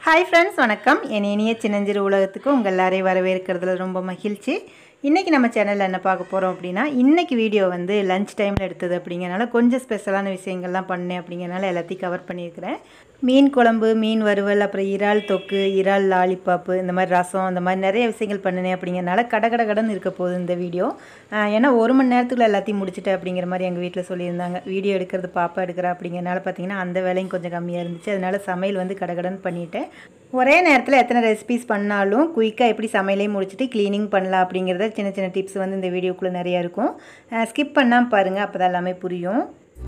hi friends வணக்கம் என் இனிய சின்னஞ்சிறு உலகத்துக்கு உங்கள் எல்லாரையும் வரவேற்கிறதுல ரொம்ப மகிழ்ச்சி இன்றைக்கி நம்ம சேனலில் என்ன பார்க்க போகிறோம் அப்படின்னா இன்றைக்கி வீடியோ வந்து லஞ்ச் டைமில் எடுத்தது அப்படிங்கிறனால கொஞ்சம் ஸ்பெஷலான விஷயங்கள்லாம் பண்ணேன் அப்படிங்கிறனால எல்லாத்தையும் கவர் பண்ணியிருக்கிறேன் மீன் குழம்பு மீன் வறுவல் அப்புறம் இறால் தொக்கு இறால் லாலிபாப்பு இந்த மாதிரி ரசம் இந்த மாதிரி நிறைய விஷயங்கள் பண்ணினேன் அப்படிங்கிறனால கட கட கடன்னு இருக்க போகுது இந்த வீடியோ ஆஹ் ஏன்னா ஒரு மணி நேரத்துக்குள்ள எல்லாத்தையும் முடிச்சிட்டேன் அப்படிங்கிற மாதிரி எங்கள் வீட்டில் சொல்லியிருந்தாங்க வீடியோ எடுக்கிறது பாப்பா எடுக்கிறா அப்படிங்கிறனால பார்த்தீங்கன்னா அந்த வேலையும் கொஞ்சம் கம்மியாக இருந்துச்சு அதனால சமையல் வந்து கடகடன்னு பண்ணிட்டேன் ஒரே நேரத்தில் எத்தனை ரெசிபிஸ் பண்ணாலும் குயிக்காக எப்படி சமையலையும் முடிச்சுட்டு க்ளீனிங் பண்ணலாம் அப்படிங்கிறத சின்ன சின்ன டிப்ஸ் வந்து இந்த வீடியோக்குள்ளே நிறையா இருக்கும் ஸ்கிப் பண்ணாமல் பாருங்கள் அப்போ தான் எல்லாமே புரியும்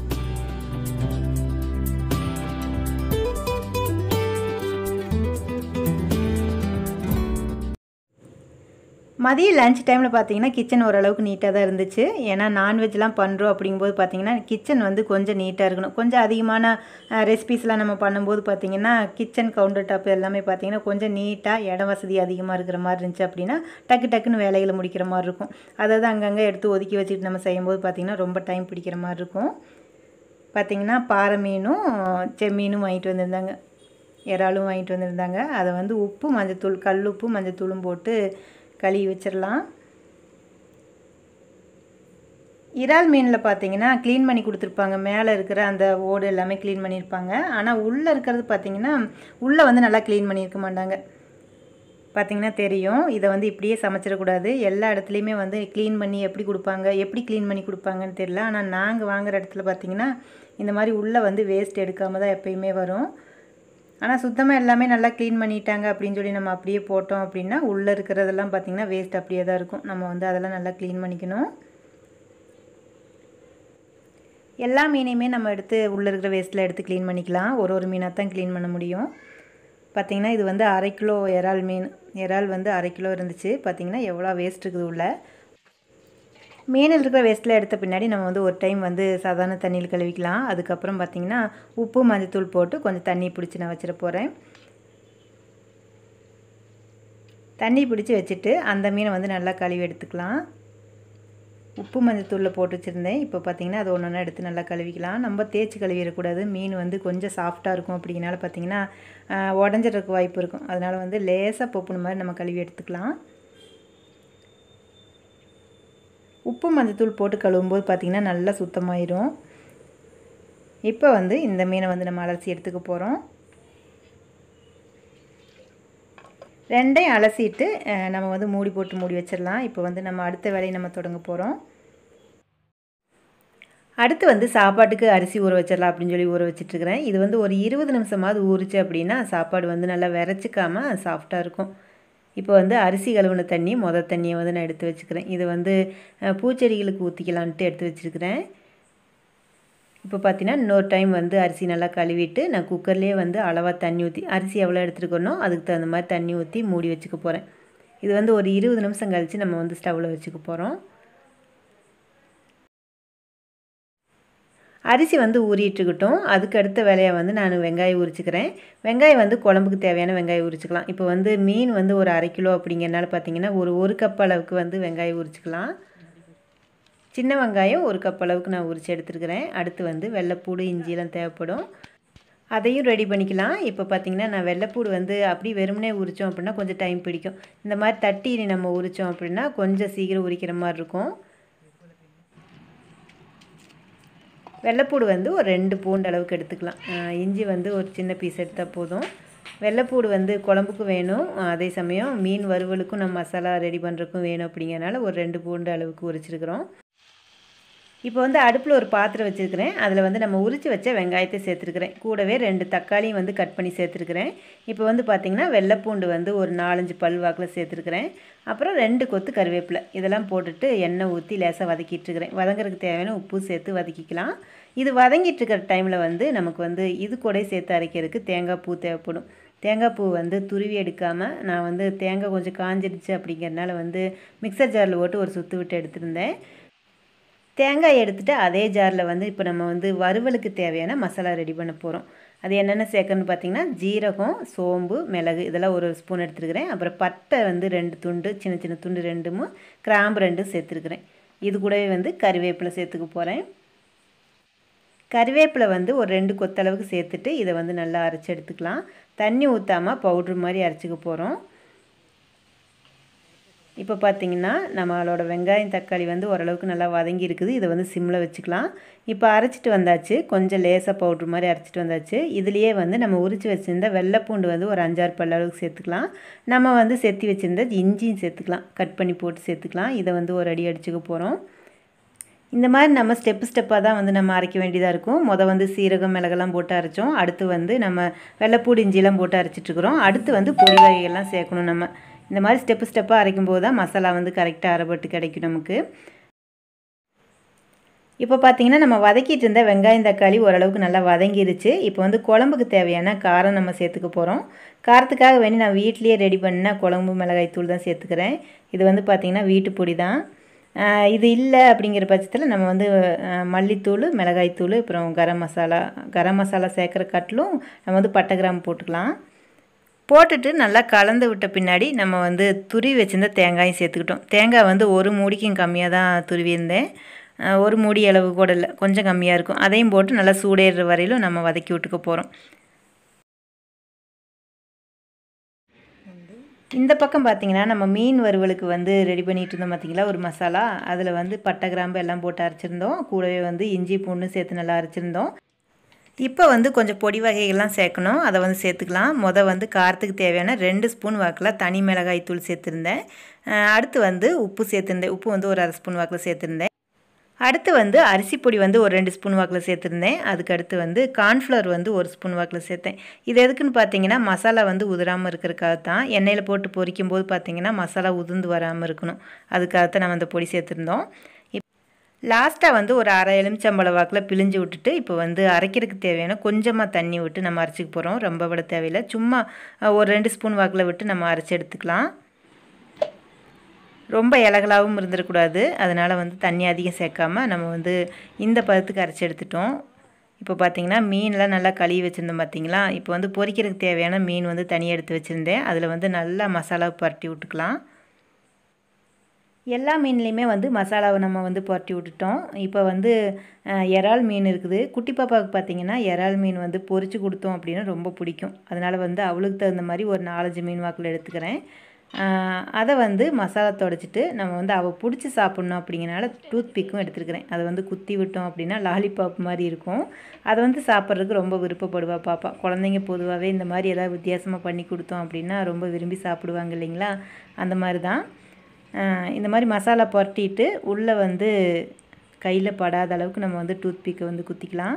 மதியம் லஞ்ச் டைமில் பார்த்தீங்கன்னா கிச்சன் ஓரளவுக்கு நீட்டாக தான் இருந்துச்சு ஏன்னா நான்வெஜ்லாம் பண்ணுறோம் அப்படிங்கும்போது பார்த்தீங்கன்னா கிச்சன் வந்து கொஞ்சம் நீட்டாக இருக்கணும் கொஞ்சம் அதிகமான ரெசிபிஸ்லாம் நம்ம பண்ணும்போது பார்த்தீங்கன்னா கிச்சன் கவுண்டர் டாப் எல்லாமே பார்த்தீங்கன்னா கொஞ்சம் நீட்டாக இடம் வசதி அதிகமாக இருக்கிற மாதிரி இருந்துச்சு அப்படின்னா டக்கு டக்குன்னு வேலைகளை முடிக்கிற மாதிரி இருக்கும் அதாவது அங்கங்கே எடுத்து ஒதுக்கி வச்சுட்டு நம்ம செய்யும்போது பார்த்தீங்கன்னா ரொம்ப டைம் பிடிக்கிற மாதிரி இருக்கும் பார்த்திங்கன்னா பாறை மீனும் செம்மீனும் வாங்கிட்டு வந்திருந்தாங்க இறாலும் வாங்கிட்டு வந்திருந்தாங்க அதை வந்து உப்பு மஞ்சத்தூள் கல் உப்பு மஞ்சத்தூளும் போட்டு கழுவி வச்சிடலாம் இறால் மீனில் பார்த்தீங்கன்னா க்ளீன் பண்ணி கொடுத்துருப்பாங்க மேலே இருக்கிற அந்த ஓடு எல்லாமே க்ளீன் பண்ணியிருப்பாங்க ஆனால் உள்ளே இருக்கிறது பார்த்தீங்கன்னா உள்ளே வந்து நல்லா க்ளீன் பண்ணியிருக்க மாட்டாங்க பார்த்திங்கன்னா தெரியும் இதை வந்து இப்படியே சமைச்சிடக்கூடாது எல்லா இடத்துலையுமே வந்து க்ளீன் பண்ணி எப்படி கொடுப்பாங்க எப்படி க்ளீன் பண்ணி கொடுப்பாங்கன்னு தெரியல ஆனால் நாங்கள் வாங்குகிற இடத்துல பார்த்திங்கன்னா இந்த மாதிரி உள்ளே வந்து வேஸ்ட் எடுக்காமல் தான் எப்பயுமே வரும் ஆனால் சுத்தமாக எல்லாமே நல்லா க்ளீன் பண்ணிட்டாங்க அப்படின்னு சொல்லி நம்ம அப்படியே போட்டோம் அப்படின்னா உள்ளே இருக்கிறதெல்லாம் பார்த்திங்கன்னா வேஸ்ட் அப்படியே தான் இருக்கும் நம்ம வந்து அதெல்லாம் நல்லா க்ளீன் பண்ணிக்கணும் எல்லா மீனையுமே நம்ம எடுத்து உள்ளே இருக்கிற வேஸ்ட்டில் எடுத்து க்ளீன் பண்ணிக்கலாம் ஒரு ஒரு மீனாக தான் க்ளீன் பண்ண முடியும் பார்த்திங்கன்னா இது வந்து அரை கிலோ இறால் மீன் இறால் வந்து அரை கிலோ இருந்துச்சு பார்த்திங்கன்னா எவ்வளோ வேஸ்ட் இருக்குது உள்ள மீனில் இருக்கிற வேஸ்ட்டில் எடுத்த பின்னாடி நம்ம வந்து ஒரு டைம் வந்து சாதாரண தண்ணியில் கழுவிக்கலாம் அதுக்கப்புறம் பார்த்திங்கன்னா உப்பு மஞ்சத்தூள் போட்டு கொஞ்சம் தண்ணி பிடிச்சி நான் வச்சிட போகிறேன் தண்ணி பிடிச்சி வச்சுட்டு அந்த மீனை வந்து நல்லா கழுவி எடுத்துக்கலாம் உப்பு மஞ்சத்தூளில் போட்டு வச்சுருந்தேன் இப்போ பார்த்திங்கன்னா அது ஒன்று ஒன்றா எடுத்து நல்லா கழுவிக்கலாம் நம்ம தேய்ச்சி கழுவிடக்கூடாது மீன் வந்து கொஞ்சம் சாஃப்டாக இருக்கும் அப்படிங்கனால பார்த்திங்கன்னா உடஞ்சிடறதுக்கு வாய்ப்பு இருக்கும் அதனால் வந்து லேசாக பொப்புன மாதிரி நம்ம கழுவி எடுத்துக்கலாம் உப்பு மஞ்சத்தூள் போட்டு கழுவும்போது பார்த்திங்கன்னா நல்லா சுத்தமாயிரும் இப்போ வந்து இந்த மீனை வந்து நம்ம அலசி எடுத்துக்க போகிறோம் ரெண்டையும் அலசிட்டு நம்ம வந்து மூடி போட்டு மூடி வச்சிடலாம் இப்போ வந்து நம்ம அடுத்த வேலையை நம்ம தொடங்க போகிறோம் அடுத்து வந்து சாப்பாட்டுக்கு அரிசி ஊற வச்சிடலாம் அப்படின்னு சொல்லி ஊற வச்சிட்ருக்கிறேன் இது வந்து ஒரு இருபது நிமிஷமாவது ஊறிச்சு அப்படின்னா சாப்பாடு வந்து நல்லா விரைச்சிக்காமல் சாஃப்டாக இருக்கும் இப்போ வந்து அரிசி கழுவுன தண்ணி மொத தண்ணியை வந்து நான் எடுத்து வச்சுக்கிறேன் இது வந்து பூச்செடிகளுக்கு ஊற்றிக்கலான்ட்டு எடுத்து வச்சுருக்கிறேன் இப்போ பார்த்தீங்கன்னா இன்னொரு டைம் வந்து அரிசி நல்லா கழுவிட்டு நான் குக்கர்லேயே வந்து அளவாக தண்ணி ஊற்றி அரிசி எவ்வளோ எடுத்துருக்கணும் அதுக்கு தகுந்த மாதிரி தண்ணி ஊற்றி மூடி வச்சுக்க போகிறேன் இது வந்து ஒரு இருபது நிமிஷம் கழித்து நம்ம வந்து ஸ்டவ்வில் வச்சுக்க போகிறோம் அரிசி வந்து ஊறிட்டுருக்கட்டும் அதுக்கு அடுத்த வேலையை வந்து நான் வெங்காயம் உரிச்சுக்கிறேன் வெங்காயம் வந்து குழம்புக்கு தேவையான வெங்காயம் உரிச்சுக்கலாம் இப்போ வந்து மீன் வந்து ஒரு அரை கிலோ அப்படிங்கிறனால பார்த்தீங்கன்னா ஒரு ஒரு கப் அளவுக்கு வந்து வெங்காயம் உரிச்சுக்கலாம் சின்ன வெங்காயம் ஒரு கப் அளவுக்கு நான் உரித்து எடுத்துருக்கிறேன் அடுத்து வந்து வெள்ளைப்பூடு இஞ்சிலாம் தேவைப்படும் அதையும் ரெடி பண்ணிக்கலாம் இப்போ பார்த்திங்கன்னா நான் வெள்ளைப்பூடு வந்து அப்படி வெறுமனே உரித்தோம் அப்படின்னா கொஞ்சம் டைம் பிடிக்கும் இந்த மாதிரி தட்டி நம்ம உரித்தோம் அப்படின்னா கொஞ்சம் சீக்கிரம் உரிக்கிற மாதிரி இருக்கும் வெள்ளைப்பூடு வந்து ஒரு ரெண்டு பூண்டு அளவுக்கு எடுத்துக்கலாம் இஞ்சி வந்து ஒரு சின்ன பீஸ் எடுத்தால் போதும் வெள்ளைப்பூடு வந்து குழம்புக்கு வேணும் அதே சமயம் மீன் வறுவலுக்கும் நம்ம மசாலா ரெடி பண்ணுறதுக்கும் வேணும் அப்படிங்கிறனால ஒரு ரெண்டு பூண்டு அளவுக்கு உரிச்சிருக்கிறோம் இப்போ வந்து அடுப்பில் ஒரு பாத்திரம் வச்சுருக்கிறேன் அதில் வந்து நம்ம உரித்து வச்ச வெங்காயத்தை சேர்த்துருக்கிறேன் கூடவே ரெண்டு தக்காளியும் வந்து கட் பண்ணி சேர்த்துருக்கிறேன் இப்போ வந்து பார்த்திங்கன்னா வெள்ளைப்பூண்டு வந்து ஒரு நாலஞ்சு பல் வாக்கில் சேர்த்துருக்கிறேன் அப்புறம் ரெண்டு கொத்து கருவேப்பிலை இதெல்லாம் போட்டுட்டு எண்ணெய் ஊற்றி லேசாக வதக்கிட்டுருக்கிறேன் வதங்குறதுக்கு தேவையான உப்பு சேர்த்து வதக்கிக்கலாம் இது வதங்கிட்டு இருக்கிற டைமில் வந்து நமக்கு வந்து இது கூட சேர்த்து அரைக்கிறதுக்கு தேங்காய் பூ தேவைப்படும் தேங்காய் பூ வந்து துருவி எடுக்காமல் நான் வந்து தேங்காய் கொஞ்சம் காஞ்சிடுச்சு அப்படிங்கிறனால வந்து மிக்சர் ஜாரில் போட்டு ஒரு சுற்று விட்டு எடுத்திருந்தேன் தேங்காய் எடுத்துகிட்டு அதே ஜாரில் வந்து இப்போ நம்ம வந்து வறுவலுக்கு தேவையான மசாலா ரெடி பண்ண போகிறோம் அது என்னென்ன சேர்க்கணும்னு பார்த்தீங்கன்னா ஜீரகம் சோம்பு மிளகு இதெல்லாம் ஒரு ஸ்பூன் எடுத்துருக்கிறேன் அப்புறம் பட்டை வந்து ரெண்டு துண்டு சின்ன சின்ன துண்டு ரெண்டும் கிராம்பு ரெண்டும் சேர்த்துருக்குறேன் இது கூடவே வந்து கறிவேப்பிலை சேர்த்துக்க போகிறேன் கறிவேப்பிலை வந்து ஒரு ரெண்டு கொத்தளவுக்கு சேர்த்துட்டு இதை வந்து நல்லா அரைச்சி எடுத்துக்கலாம் தண்ணி ஊற்றாமல் பவுட்ரு மாதிரி அரைச்சிக்க போகிறோம் இப்போ பார்த்தீங்கன்னா நம்மளோட வெங்காயம் தக்காளி வந்து ஓரளவுக்கு நல்லா வதங்கி இருக்குது இதை வந்து சிம்மில் வச்சுக்கலாம் இப்போ அரைச்சிட்டு வந்தாச்சு கொஞ்சம் லேசாக பவுட்ரு மாதிரி அரைச்சிட்டு வந்தாச்சு இதுலேயே வந்து நம்ம உரித்து வச்சுருந்த வெள்ளைப்பூண்டு வந்து ஒரு அஞ்சாறு பல்ல அளவுக்கு சேர்த்துக்கலாம் நம்ம வந்து செத்தி வச்சுருந்த இஞ்சியும் சேர்த்துக்கலாம் கட் பண்ணி போட்டு சேர்த்துக்கலாம் இதை வந்து ஒரு அடி அடிச்சுக்க போகிறோம் இந்த மாதிரி நம்ம ஸ்டெப்பு ஸ்டெப்பாக தான் வந்து நம்ம அரைக்க வேண்டியதாக இருக்கும் மொதல் வந்து சீரகம் மிளகெல்லாம் போட்டு அரைச்சோம் அடுத்து வந்து நம்ம வெள்ளைப்பூடி இஞ்சிலாம் போட்டு அரைச்சிட்ருக்குறோம் அடுத்து வந்து பொடி வகைகள்லாம் சேர்க்கணும் நம்ம இந்த மாதிரி ஸ்டெப்பு ஸ்டெப்பாக அரைக்கும் போது தான் மசாலா வந்து கரெக்டாக அரைப்பட்டு கிடைக்கும் நமக்கு இப்போ பார்த்தீங்கன்னா நம்ம வதக்கிட்டு இருந்த வெங்காயம் தக்காளி ஓரளவுக்கு நல்லா வதங்கிருச்சு இப்போ வந்து குழம்புக்கு தேவையான காரம் நம்ம சேர்த்துக்க போகிறோம் காரத்துக்காக வேண்டி நான் வீட்லேயே ரெடி பண்ண குழம்பு மிளகாய் தூள் தான் சேர்த்துக்கிறேன் இது வந்து பார்த்திங்கன்னா வீட்டு பொடி தான் இது இல்லை அப்படிங்கிற பட்சத்தில் நம்ம வந்து மல்லித்தூள் மிளகாய்த்தூள் அப்புறம் கரம் மசாலா கரம் மசாலா சேர்க்குற கட்டிலும் நம்ம வந்து பட்டை கிராம் போட்டுக்கலாம் போட்டுட்டு நல்லா கலந்து விட்ட பின்னாடி நம்ம வந்து துருவி வச்சுருந்த தேங்காயும் சேர்த்துக்கிட்டோம் தேங்காய் வந்து ஒரு மூடிக்கும் கம்மியாக தான் துருவியிருந்தேன் ஒரு மூடி அளவு கூட இல்லை கொஞ்சம் கம்மியாக இருக்கும் அதையும் போட்டு நல்லா சூடேறுற வரையிலும் நம்ம வதக்கி விட்டுக்க போகிறோம் இந்த பக்கம் பார்த்திங்கன்னா நம்ம மீன் வறுவலுக்கு வந்து ரெடி பண்ணிகிட்டு இருந்தோம் பார்த்திங்களா ஒரு மசாலா அதில் வந்து பட்டை கிராம்பு எல்லாம் போட்டு அரைச்சிருந்தோம் கூடவே வந்து இஞ்சி பூண்டு சேர்த்து நல்லா அரைச்சிருந்தோம் இப்போ வந்து கொஞ்சம் பொடி வகைகள்லாம் சேர்க்கணும் அதை வந்து சேர்த்துக்கலாம் மொதல் வந்து காரத்துக்கு தேவையான ரெண்டு ஸ்பூன் வாக்கில் தனி மிளகாய் தூள் சேர்த்துருந்தேன் அடுத்து வந்து உப்பு சேர்த்துருந்தேன் உப்பு வந்து ஒரு அரை ஸ்பூன் வாக்கில் சேர்த்துருந்தேன் அடுத்து வந்து அரிசி பொடி வந்து ஒரு ரெண்டு ஸ்பூன் வாக்கில் சேர்த்துருந்தேன் அதுக்கு அடுத்து வந்து கார்ன்ஃப்ளவர் வந்து ஒரு ஸ்பூன் வாக்கில் சேர்த்தேன் இது எதுக்குன்னு பார்த்தீங்கன்னா மசாலா வந்து உதிராமல் இருக்கிறதுக்காக தான் எண்ணெயில் போட்டு பொரிக்கும் போது பார்த்தீங்கன்னா மசாலா உதிர்ந்து வராமல் இருக்கணும் அதுக்காகத்தான் நம்ம அந்த பொடி சேர்த்துருந்தோம் லாஸ்ட்டாக வந்து ஒரு அரை எலுமிச்சம்பழ வாக்கில் பிழிஞ்சு விட்டுட்டு இப்போ வந்து அரைக்கிறதுக்கு தேவையான கொஞ்சமாக தண்ணி விட்டு நம்ம அரைச்சிக்க போகிறோம் ரொம்ப விட தேவையில்லை சும்மா ஒரு ரெண்டு ஸ்பூன் வாக்கில் விட்டு நம்ம அரைச்சி எடுத்துக்கலாம் ரொம்ப இலகலாகவும் இருந்துடக்கூடாது அதனால் வந்து தண்ணி அதிகம் சேர்க்காம நம்ம வந்து இந்த பதத்துக்கு அரைச்சி எடுத்துட்டோம் இப்போ பார்த்திங்கன்னா மீன்லாம் நல்லா கழுவி வச்சுருந்தோம் பார்த்திங்களா இப்போ வந்து பொரிக்கிறதுக்கு தேவையான மீன் வந்து தனியாக எடுத்து வச்சுருந்தேன் அதில் வந்து நல்லா மசாலா பரட்டி விட்டுக்கலாம் எல்லா மீன்லேயுமே வந்து மசாலாவை நம்ம வந்து புரட்டி விட்டுட்டோம் இப்போ வந்து இறால் மீன் இருக்குது குட்டி பாப்பாவுக்கு பார்த்திங்கன்னா இறால் மீன் வந்து பொரித்து கொடுத்தோம் அப்படின்னா ரொம்ப பிடிக்கும் அதனால் வந்து அவளுக்கு தகுந்த மாதிரி ஒரு நாலஞ்சு மீன் வாக்கில் எடுத்துக்கிறேன் அதை வந்து மசாலா தொடச்சிட்டு நம்ம வந்து அவள் பிடிச்சி சாப்பிட்ணும் அப்படிங்கிறனால டூத் பிக்கும் எடுத்துருக்கிறேன் அதை வந்து குத்தி விட்டோம் அப்படின்னா லாலிபாப் மாதிரி இருக்கும் அதை வந்து சாப்பிட்றதுக்கு ரொம்ப விருப்பப்படுவா பாப்பா குழந்தைங்க பொதுவாகவே இந்த மாதிரி ஏதாவது வித்தியாசமாக பண்ணி கொடுத்தோம் அப்படின்னா ரொம்ப விரும்பி சாப்பிடுவாங்க இல்லைங்களா அந்த மாதிரி தான் இந்த மாதிரி மசாலா புரட்டிட்டு உள்ளே வந்து கையில் படாத அளவுக்கு நம்ம வந்து டூத் பிக்கை வந்து குத்திக்கலாம்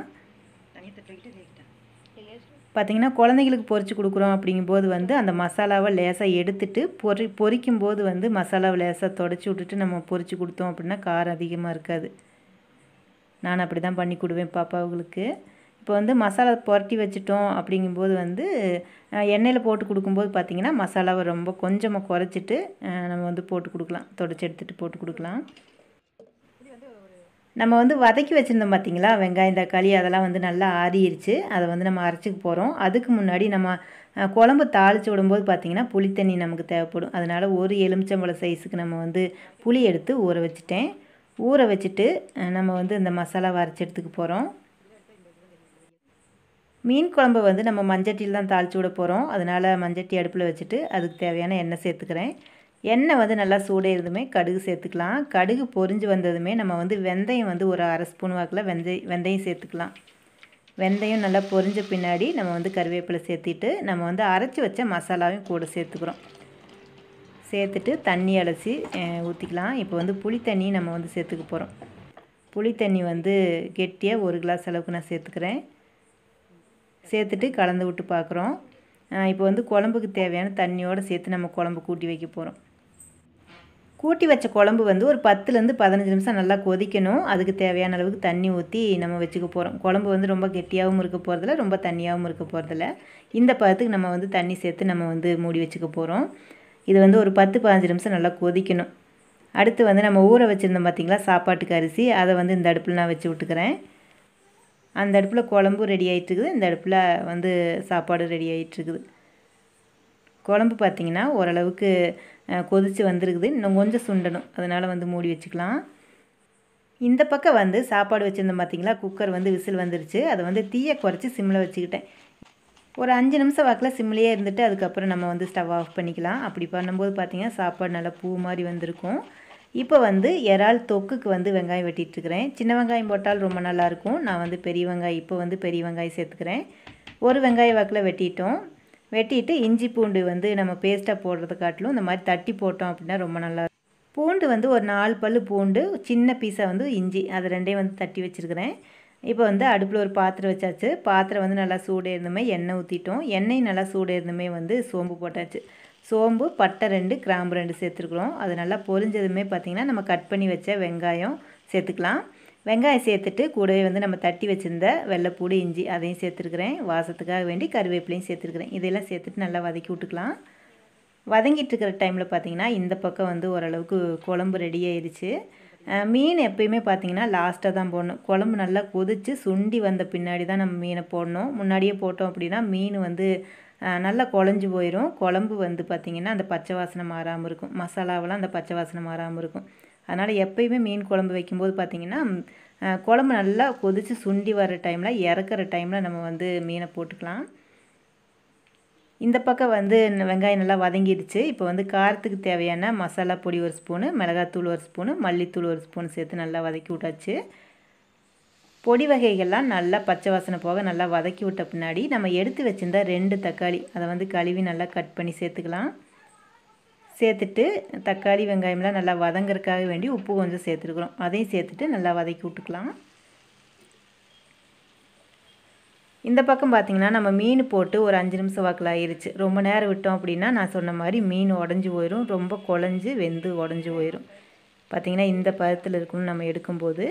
பார்த்திங்கன்னா குழந்தைங்களுக்கு பொரித்து கொடுக்குறோம் அப்படிங்கும்போது வந்து அந்த மசாலாவை லேசாக எடுத்துட்டு பொரி பொரிக்கும் போது வந்து மசாலாவை லேசாக தொடச்சி விட்டுட்டு நம்ம பொரித்து கொடுத்தோம் அப்படின்னா காரம் அதிகமாக இருக்காது நான் அப்படி தான் பண்ணி கொடுவேன் பாப்பாவுகளுக்கு இப்போ வந்து மசாலா புரட்டி வச்சுட்டோம் அப்படிங்கும்போது வந்து எண்ணெயில் போட்டு கொடுக்கும்போது பார்த்திங்கன்னா மசாலாவை ரொம்ப கொஞ்சமாக குறைச்சிட்டு நம்ம வந்து போட்டு கொடுக்கலாம் தொடச்சி எடுத்துகிட்டு போட்டு கொடுக்கலாம் நம்ம வந்து வதக்கி வச்சுருந்தோம் பார்த்திங்களா வெங்காயம் தக்காளி அதெல்லாம் வந்து நல்லா ஆறிடுச்சு அதை வந்து நம்ம அரைச்சிக்க போகிறோம் அதுக்கு முன்னாடி நம்ம குழம்பு தாளித்து விடும்போது பார்த்திங்கன்னா புளி தண்ணி நமக்கு தேவைப்படும் அதனால் ஒரு எலுமிச்சம்பழம் சைஸுக்கு நம்ம வந்து புளி எடுத்து ஊற வச்சுட்டேன் ஊற வச்சுட்டு நம்ம வந்து இந்த மசாலாவை அரைச்சி எடுத்துக்க போகிறோம் மீன் குழம்பு வந்து நம்ம மஞ்சட்டியில் தான் தாளித்து விட போகிறோம் அதனால் மஞ்சட்டி அடுப்பில் வச்சுட்டு அதுக்கு தேவையான எண்ணெய் சேர்த்துக்கிறேன் எண்ணெய் வந்து நல்லா சூடேறதுமே கடுகு சேர்த்துக்கலாம் கடுகு பொரிஞ்சு வந்ததுமே நம்ம வந்து வெந்தயம் வந்து ஒரு அரை ஸ்பூன் வாக்கில் வெந்தய வெந்தயம் சேர்த்துக்கலாம் வெந்தயம் நல்லா பொரிஞ்ச பின்னாடி நம்ம வந்து கருவேப்பிலை சேர்த்திட்டு நம்ம வந்து அரைச்சி வச்ச மசாலாவையும் கூட சேர்த்துக்கிறோம் சேர்த்துட்டு தண்ணி அலசி ஊற்றிக்கலாம் இப்போ வந்து புளி தண்ணி நம்ம வந்து சேர்த்துக்க போகிறோம் புளி தண்ணி வந்து கெட்டியாக ஒரு கிளாஸ் அளவுக்கு நான் சேர்த்துக்கிறேன் சேர்த்துட்டு கலந்து விட்டு பார்க்குறோம் இப்போ வந்து குழம்புக்கு தேவையான தண்ணியோடு சேர்த்து நம்ம குழம்பு கூட்டி வைக்க போகிறோம் கூட்டி வச்ச குழம்பு வந்து ஒரு பத்துலேருந்து பதினஞ்சு நிமிஷம் நல்லா கொதிக்கணும் அதுக்கு தேவையான அளவுக்கு தண்ணி ஊற்றி நம்ம வச்சுக்க போகிறோம் குழம்பு வந்து ரொம்ப கெட்டியாகவும் இருக்க போகிறதில்ல ரொம்ப தண்ணியாகவும் இருக்க போகிறதில்ல இந்த பதத்துக்கு நம்ம வந்து தண்ணி சேர்த்து நம்ம வந்து மூடி வச்சுக்க போகிறோம் இது வந்து ஒரு பத்து பதினஞ்சு நிமிஷம் நல்லா கொதிக்கணும் அடுத்து வந்து நம்ம ஊற வச்சுருந்தோம் பார்த்திங்களா சாப்பாட்டுக்கு அரிசி அதை வந்து இந்த அடுப்பில் நான் வச்சு விட்டுக்கிறேன் அந்த அடுப்பில் குழம்பு ரெடி ஆகிட்டுருக்குது இந்த அடுப்பில் வந்து சாப்பாடு ரெடி ஆகிட்டுருக்குது குழம்பு பார்த்திங்கன்னா ஓரளவுக்கு கொதித்து வந்திருக்குது இன்னும் கொஞ்சம் சுண்டணும் அதனால் வந்து மூடி வச்சுக்கலாம் இந்த பக்கம் வந்து சாப்பாடு வச்சுருந்தோம் பார்த்தீங்களா குக்கர் வந்து விசில் வந்துருச்சு அதை வந்து தீயை குறைச்சி சிம்மில் வச்சுக்கிட்டேன் ஒரு அஞ்சு நிமிஷம் வாக்கில் சிம்லேயே இருந்துட்டு அதுக்கப்புறம் நம்ம வந்து ஸ்டவ் ஆஃப் பண்ணிக்கலாம் அப்படி பண்ணும்போது பார்த்திங்கன்னா சாப்பாடு நல்லா பூ மாதிரி வந்திருக்கும் இப்போ வந்து இறால் தொக்குக்கு வந்து வெங்காயம் வெட்டிட்டுருக்கிறேன் சின்ன வெங்காயம் போட்டால் ரொம்ப நல்லாயிருக்கும் நான் வந்து பெரிய வெங்காயம் இப்போ வந்து பெரிய வெங்காயம் சேர்த்துக்கிறேன் ஒரு வெங்காய வாக்கில் வெட்டிட்டோம் வெட்டிட்டு இஞ்சி பூண்டு வந்து நம்ம பேஸ்ட்டாக போடுறத காட்டிலும் இந்த மாதிரி தட்டி போட்டோம் அப்படின்னா ரொம்ப நல்லா பூண்டு வந்து ஒரு நாலு பல் பூண்டு சின்ன பீஸாக வந்து இஞ்சி அது ரெண்டையும் வந்து தட்டி வச்சுருக்கிறேன் இப்போ வந்து அடுப்பில் ஒரு பாத்திரம் வச்சாச்சு பாத்திரம் வந்து நல்லா சூடு இருந்துமே எண்ணெய் ஊற்றிட்டோம் எண்ணெய் நல்லா சூடு இருந்துமே வந்து சோம்பு போட்டாச்சு சோம்பு பட்டை ரெண்டு கிராம்பு ரெண்டு சேர்த்துருக்குறோம் அது நல்லா பொரிஞ்சதுமே பார்த்திங்கன்னா நம்ம கட் பண்ணி வச்ச வெங்காயம் சேர்த்துக்கலாம் வெங்காயம் சேர்த்துட்டு கூடவே வந்து நம்ம தட்டி வச்சுருந்த வெள்ளைப்பூடு இஞ்சி அதையும் சேர்த்துருக்குறேன் வாசத்துக்காக வேண்டி கருவேப்பிலையும் சேர்த்துருக்குறேன் இதையெல்லாம் சேர்த்துட்டு நல்லா வதக்கி விட்டுக்கலாம் வதங்கிட்டு இருக்கிற டைமில் பார்த்தீங்கன்னா இந்த பக்கம் வந்து ஓரளவுக்கு குழம்பு ரெடி ஆயிடுச்சு மீன் எப்பயுமே பார்த்தீங்கன்னா லாஸ்ட்டாக தான் போடணும் குழம்பு நல்லா கொதித்து சுண்டி வந்த பின்னாடி தான் நம்ம மீனை போடணும் முன்னாடியே போட்டோம் அப்படின்னா மீன் வந்து நல்லா குழஞ்சி போயிடும் குழம்பு வந்து பார்த்திங்கன்னா அந்த பச்சை வாசனை மாறாமல் இருக்கும் மசாலாவெல்லாம் அந்த பச்சை வாசனை மாறாமல் இருக்கும் அதனால் எப்பயுமே மீன் குழம்பு வைக்கும்போது பார்த்திங்கன்னா குழம்பு நல்லா கொதித்து சுண்டி வர டைமில் இறக்குற டைமில் நம்ம வந்து மீனை போட்டுக்கலாம் இந்த பக்கம் வந்து வெங்காயம் நல்லா வதங்கிடுச்சு இப்போ வந்து காரத்துக்கு தேவையான மசாலா பொடி ஒரு ஸ்பூனு மிளகாத்தூள் ஒரு ஸ்பூனு மல்லித்தூள் ஒரு ஸ்பூன் சேர்த்து நல்லா வதக்கி விட்டாச்சு பொடி வகைகள்லாம் நல்லா பச்சை வாசனை போக நல்லா வதக்கி விட்ட பின்னாடி நம்ம எடுத்து வச்சுருந்த ரெண்டு தக்காளி அதை வந்து கழுவி நல்லா கட் பண்ணி சேர்த்துக்கலாம் சேர்த்துட்டு தக்காளி வெங்காயம்லாம் நல்லா வதங்கறதுக்காக வேண்டி உப்பு கொஞ்சம் சேர்த்துருக்குறோம் அதையும் சேர்த்துட்டு நல்லா வதக்கி விட்டுக்கலாம் இந்த பக்கம் பார்த்திங்கன்னா நம்ம மீன் போட்டு ஒரு அஞ்சு நிமிஷம் வாக்கில் ஆயிருச்சு ரொம்ப நேரம் விட்டோம் அப்படின்னா நான் சொன்ன மாதிரி மீன் உடஞ்சி போயிடும் ரொம்ப குழஞ்சி வெந்து உடஞ்சி போயிடும் பார்த்திங்கன்னா இந்த பதத்தில் இருக்கணும்னு நம்ம எடுக்கும்போது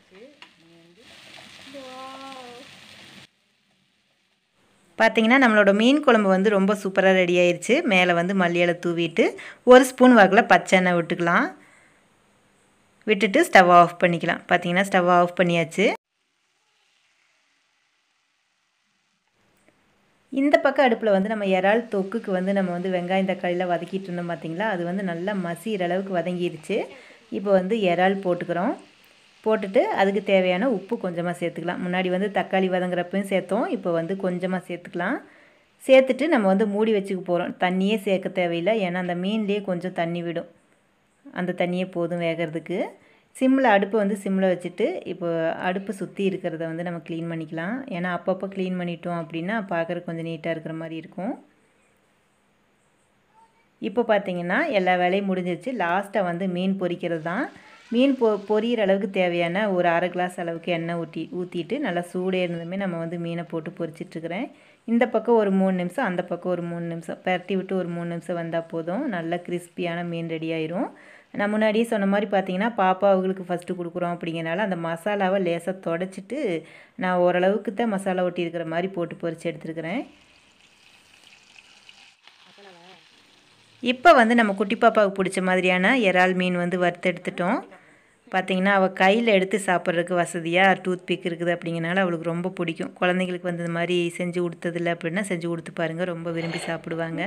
பார்த்திங்கன்னா நம்மளோட மீன் குழம்பு வந்து ரொம்ப சூப்பராக ரெடி ஆயிடுச்சு மேலே வந்து மல்லியலை தூவிட்டு ஒரு ஸ்பூன் வாக்கில் பச்சை எண்ணெய் விட்டுக்கலாம் விட்டுட்டு ஸ்டவ் ஆஃப் பண்ணிக்கலாம் பார்த்திங்கன்னா ஸ்டவ் ஆஃப் பண்ணியாச்சு இந்த பக்கம் அடுப்பில் வந்து நம்ம இறால் தொக்குக்கு வந்து நம்ம வந்து வெங்காயம் தக்காளியில் வதக்கிட்டு இருந்தோம் பார்த்திங்களா அது வந்து நல்லா மசிகிற அளவுக்கு வதங்கிடுச்சு இப்போ வந்து இறால் போட்டுக்கிறோம் போட்டுட்டு அதுக்கு தேவையான உப்பு கொஞ்சமாக சேர்த்துக்கலாம் முன்னாடி வந்து தக்காளி வதங்குறப்பையும் சேர்த்தோம் இப்போ வந்து கொஞ்சமாக சேர்த்துக்கலாம் சேர்த்துட்டு நம்ம வந்து மூடி வச்சுக்க போகிறோம் தண்ணியே சேர்க்க தேவையில்லை ஏன்னா அந்த மீன்லேயே கொஞ்சம் தண்ணி விடும் அந்த தண்ணியே போதும் வேகிறதுக்கு சிம்மில் அடுப்பு வந்து சிம்மில் வச்சுட்டு இப்போ அடுப்பு சுற்றி இருக்கிறத வந்து நம்ம க்ளீன் பண்ணிக்கலாம் ஏன்னா அப்பப்போ க்ளீன் பண்ணிட்டோம் அப்படின்னா பார்க்குறக்கு கொஞ்சம் நீட்டாக இருக்கிற மாதிரி இருக்கும் இப்போ பார்த்தீங்கன்னா எல்லா வேலையும் முடிஞ்சிருச்சு லாஸ்ட்டாக வந்து மீன் பொரிக்கிறது தான் மீன் பொ பொரியிற அளவுக்கு தேவையான ஒரு அரை கிளாஸ் அளவுக்கு எண்ணெய் ஊற்றி ஊற்றிட்டு நல்லா சூடே இருந்ததுமே நம்ம வந்து மீனை போட்டு பொரிச்சிட்ருக்கிறேன் இந்த பக்கம் ஒரு மூணு நிமிஷம் அந்த பக்கம் ஒரு மூணு நிமிஷம் பரட்டி விட்டு ஒரு மூணு நிமிஷம் வந்தால் போதும் நல்லா கிறிஸ்பியான மீன் ரெடி ஆயிரும் நான் முன்னாடியே சொன்ன மாதிரி பார்த்தீங்கன்னா பாப்பா அவங்களுக்கு ஃபஸ்ட்டு கொடுக்குறோம் அப்படிங்கிறனால அந்த மசாலாவை லேசாக தொடச்சிட்டு நான் ஓரளவுக்கு தான் மசாலா ஒட்டி இருக்கிற மாதிரி போட்டு பொரித்து எடுத்துருக்கிறேன் இப்போ வந்து நம்ம குட்டி பாப்பாவுக்கு பிடிச்ச மாதிரியான இறால் மீன் வந்து வறுத்து எடுத்துட்டோம் பார்த்திங்கன்னா அவள் கையில் எடுத்து சாப்பிட்றதுக்கு வசதியாக டூத் பிக் இருக்குது அப்படிங்கிறனால அவளுக்கு ரொம்ப பிடிக்கும் குழந்தைங்களுக்கு வந்து இந்த மாதிரி செஞ்சு கொடுத்ததில்ல அப்படின்னா செஞ்சு கொடுத்து பாருங்கள் ரொம்ப விரும்பி சாப்பிடுவாங்க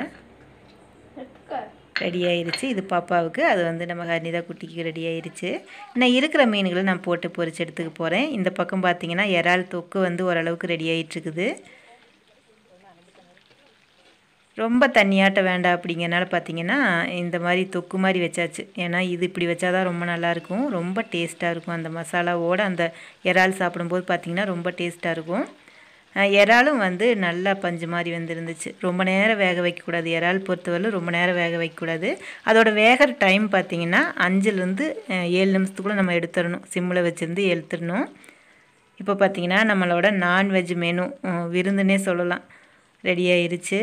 ரெடி ஆயிருச்சு இது பாப்பாவுக்கு அது வந்து நம்ம ஹரிதா குட்டிக்கு ரெடி ஆயிருச்சு நான் இருக்கிற மீன்களை நான் போட்டு பொரிச்சு எடுத்துக்க போகிறேன் இந்த பக்கம் பார்த்தீங்கன்னா இறால் தொக்கு வந்து ஓரளவுக்கு ரெடி ஆகிட்டுருக்குது ரொம்ப தண்ணியாட்ட வேண்டாம் அப்படிங்கிறனால பார்த்தீங்கன்னா இந்த மாதிரி தொக்கு மாதிரி வச்சாச்சு ஏன்னா இது இப்படி வச்சா தான் ரொம்ப நல்லாயிருக்கும் ரொம்ப டேஸ்ட்டாக இருக்கும் அந்த மசாலாவோடு அந்த இறால் சாப்பிடும்போது பார்த்திங்கன்னா ரொம்ப டேஸ்ட்டாக இருக்கும் இறாலும் வந்து நல்லா பஞ்சு மாதிரி வந்துருந்துச்சு ரொம்ப நேரம் வேக வைக்கக்கூடாது இறால் பொறுத்தவரை ரொம்ப நேரம் வேக வைக்கக்கூடாது அதோட வேகிற டைம் பார்த்திங்கன்னா அஞ்சுலேருந்து ஏழு நிமிஷத்துக்குள்ளே நம்ம எடுத்துடணும் சிம்மில் வச்சுருந்து எடுத்துடணும் இப்போ பார்த்திங்கன்னா நம்மளோட நான்வெஜ் மெனு விருந்துனே சொல்லலாம் ரெடி ஆயிருச்சு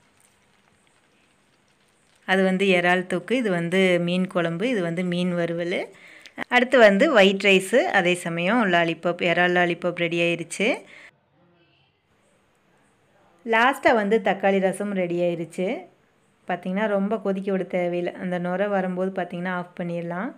அது வந்து இறால் தொக்கு இது வந்து மீன் குழம்பு இது வந்து மீன் வறுவல் அடுத்து வந்து ஒயிட் ரைஸு அதே சமயம் லாலிபாப் இறால் லாலிபாப் ரெடி ஆயிருச்சு லாஸ்ட்டாக வந்து தக்காளி ரசம் ரெடி ஆயிருச்சு பார்த்திங்கன்னா ரொம்ப கொதிக்க விட தேவையில்லை அந்த நுரை வரும்போது பார்த்திங்கன்னா ஆஃப் பண்ணிடலாம்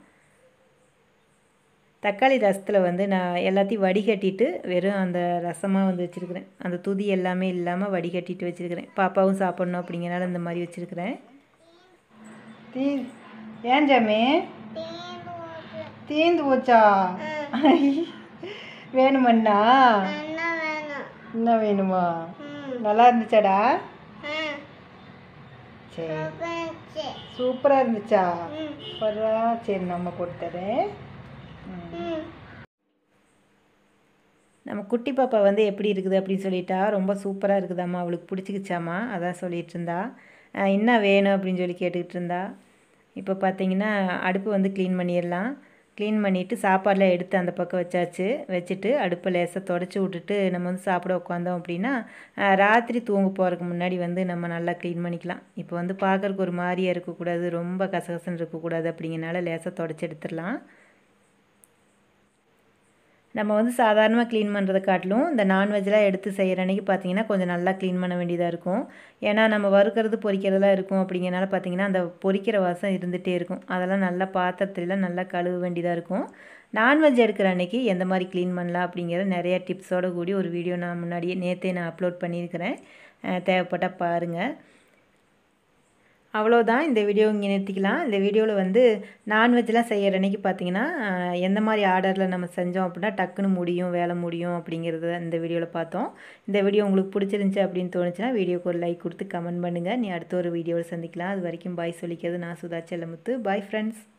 தக்காளி ரசத்தில் வந்து நான் எல்லாத்தையும் வடிகட்டிட்டு வெறும் அந்த ரசமாக வந்து வச்சுருக்கிறேன் அந்த துதி எல்லாமே இல்லாமல் வடிகட்டிட்டு வச்சுருக்கிறேன் பாப்பாவும் சாப்பிட்ணும் அப்படிங்கிறனால இந்த மாதிரி வச்சுருக்கிறேன் தீ ஏன் ஜாமி தீந்து போச்சா வேணுமண்ணா என்ன வேணும் என்ன வேணுமா ம் நல்லா இருந்துச்சாடா ம் சரி போச்சு சூப்பராக இருந்துச்சா ம் பரவா சரி நம்ம கொடுத்துறேன் ம் நம்ம குட்டி பாப்பா வந்து எப்படி இருக்குது அப்படின்னு சொல்லிட்டா ரொம்ப சூப்பராக இருக்குதாம்மா அவளுக்கு பிடிச்சிக்கிச்சாம்மா அதான் சொல்லிட்டு இருந்தா அஹ் என்ன வேணும் அப்படின்னு சொல்லி கேட்டுக்கிட்டு இருந்தா இப்போ பார்த்தீங்கன்னா அடுப்பு வந்து க்ளீன் பண்ணிடலாம் க்ளீன் பண்ணிவிட்டு சாப்பாடெலாம் எடுத்து அந்த பக்கம் வச்சாச்சு வச்சுட்டு அடுப்பை லேசாக தொடச்சி விட்டுட்டு நம்ம வந்து சாப்பிட உட்காந்தோம் அப்படின்னா அஹ் ராத்திரி தூங்க போகிறதுக்கு முன்னாடி வந்து நம்ம நல்லா க்ளீன் பண்ணிக்கலாம் இப்போ வந்து பார்க்கறக்கு ஒரு மாதிரியாக இருக்கக்கூடாது ரொம்ப கசகசன்னு இருக்கக்கூடாது அப்படிங்கிறனால லேசாக தொடச்சி எடுத்துடலாம் நம்ம வந்து சாதாரணமாக க்ளீன் பண்ணுறதை காட்டிலும் இந்த நான்வெஜ்லாம் எடுத்து செய்கிற அன்றைக்கி பார்த்தீங்கன்னா கொஞ்சம் நல்லா க்ளீன் பண்ண வேண்டியதாக இருக்கும் ஏன்னா நம்ம வறுக்கிறது பொரிக்கிறதெல்லாம் இருக்கும் அப்படிங்கிறனால பார்த்தீங்கன்னா அந்த பொரிக்கிற வாசம் இருந்துகிட்டே இருக்கும் அதெல்லாம் நல்லா பாத்திரத்துலலாம் நல்லா கழுவ வேண்டியதாக இருக்கும் நான்வெஜ் எடுக்கிற அன்றைக்கி எந்த மாதிரி க்ளீன் பண்ணலாம் அப்படிங்கிற நிறைய டிப்ஸோடு கூடி ஒரு வீடியோ நான் முன்னாடியே நேற்றே நான் அப்லோட் பண்ணியிருக்கிறேன் அஹ் தேவைப்பட்டால் பாருங்கள் அவ்வளோதான் இந்த வீடியோ இங்கே நிறுத்திக்கலாம் இந்த வீடியோவில் வந்து நான்வெஜ்லாம் செய்கிற அன்றைக்கி பார்த்தீங்கன்னா அஹ், எந்த மாதிரி ஆர்டரில் நம்ம செஞ்சோம் அப்படின்னா டக்குன்னு முடியும் வேலை முடியும் அப்படிங்கிறத இந்த வீடியோவில் பார்த்தோம் இந்த வீடியோ உங்களுக்கு பிடிச்சிருந்துச்சி அப்படின்னு தோணுச்சுன்னா வீடியோக்கு ஒரு லைக் கொடுத்து கமெண்ட் பண்ணுங்கள் நீ அடுத்த ஒரு வீடியோவில் சந்திக்கலாம் அது வரைக்கும் பாய் சொல்லிக்கிறது நான் சுதா செல்லமுத்து பாய் ஃப்ரெண்ட்ஸ்